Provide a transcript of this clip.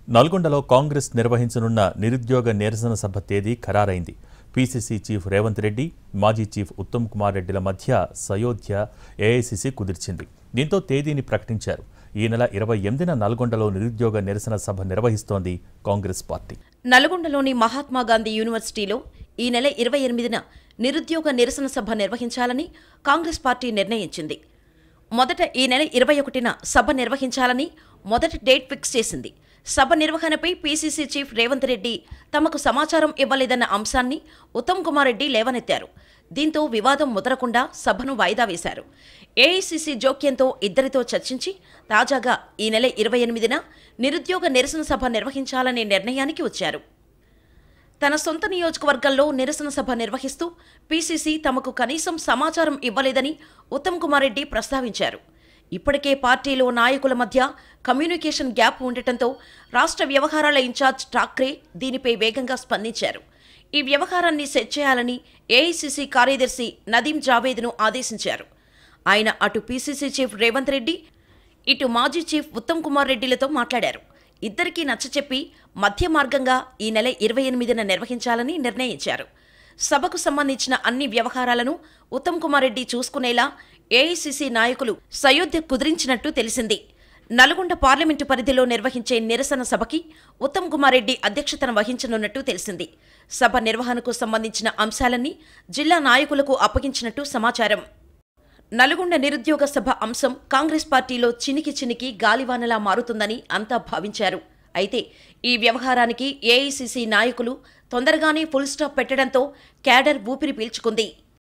నల్గొండలో కాంగ్రెస్ నిర్వహించనున్న నిరుద్యోగ నిరసన సభ తేదీ ఖరారైంది పీసీసీ చీఫ్ రేవంత్ రెడ్డి మాజీ చీఫ్ ఉత్తమ్ కుమార్ రెడ్డిల మధ్య సయోధ్య ఏఐసీసీ కుదిర్చింది దీంతో తేదీని ప్రకటించారు ఈ నెల ఇరవై ఎనిమిదిన నల్గొండలో నిరుద్యోగ నిరసన సభ నిర్వహిస్తోంది కాంగ్రెస్ పార్టీ నల్గొండలోని మహాత్మా గాంధీ యూనివర్సిటీలో ఈ నెల ఇరవై ఎనిమిదిన నిరుద్యోగ నిరసన సభ నిర్వహించాలని కాంగ్రెస్ పార్టీ నిర్ణయించింది మొదట ఈ నెల ఇరవై ఒకటిన సభ నిర్వహించాలని మొదటి డేట్ ఫిక్స్ చేసింది సభ నిర్వహణపై పీసీసీ చీఫ్ రేవంత్ రెడ్డి తమకు సమాచారం ఇవ్వలేదన్న అంశాన్ని ఉత్తమ్ కుమార్ రెడ్డి లేవనెత్తారు దీంతో వివాదం ముదరకుండా సభను వాయిదా వేశారు ఏఐసీసీ జోక్యంతో ఇద్దరితో చర్చించి తాజాగా ఈ నెల ఇరవై ఎనిమిదిన నిరుద్యోగ నిరసన సభ నిర్వహించాలనే నిర్ణయానికి వచ్చారు తన సొంత నియోజకవర్గంలో నిరసన సభ నిర్వహిస్తూ పీసీసీ తమకు కనీసం సమాచారం ఇవ్వలేదని ఉత్తమ్ కుమార్ రెడ్డి ప్రస్తావించారు ఇప్పటికే పార్టీలో నాయకుల మధ్య కమ్యూనికేషన్ గ్యాప్ ఉండటంతో రాష్ట్ర వ్యవహారాల ఇన్ఛార్జ్ ఠాక్రే దీనిపై వేగంగా స్పందించారు ఈ వ్యవహారాన్ని సెట్ చేయాలని ఏఐసీసీ కార్యదర్శి నదీం జావేద్ను ఆదేశించారు ఆయన అటు పీసీసీ చీఫ్ రేవంత్ రెడ్డి ఇటు మాజీ చీఫ్ ఉత్తమ్ కుమార్ రెడ్డిలతో మాట్లాడారు ఇద్దరికీ నచ్చచెప్పి మధ్య మార్గంగా ఈ నెల ఇరవై ఎనిమిదిన నిర్వహించాలని నిర్ణయించారు సభకు సంబంధించిన అన్ని వ్యవహారాలను ఉత్తమ్ కుమార్ రెడ్డి చూసుకునేలా ఏఐసీసీ నాయకులు సయోధ్య కుదిరించినట్టు తెలిసింది నల్గొండ పార్లమెంటు పరిధిలో నిర్వహించే నిరసన సభకి ఉత్తమ్ కుమార్ రెడ్డి అధ్యక్షతన వహించనున్నట్టు తెలిసింది సభ నిర్వహణకు సంబంధించిన అంశాలన్నీ జిల్లా నాయకులకు అప్పగించినట్టు సమాచారం నల్గొండ నిరుద్యోగ సభ అంశం కాంగ్రెస్ పార్టీలో చినికి చినికి గాలివానలా మారుతుందని అంతా భావించారు అయితే ఈ వ్యవహారానికి ఏఐసీసీ నాయకులు తొందరగానే ఫుల్ స్టాప్ పెట్టడంతో క్యాడర్ ఊపిరి పీల్చుకుంది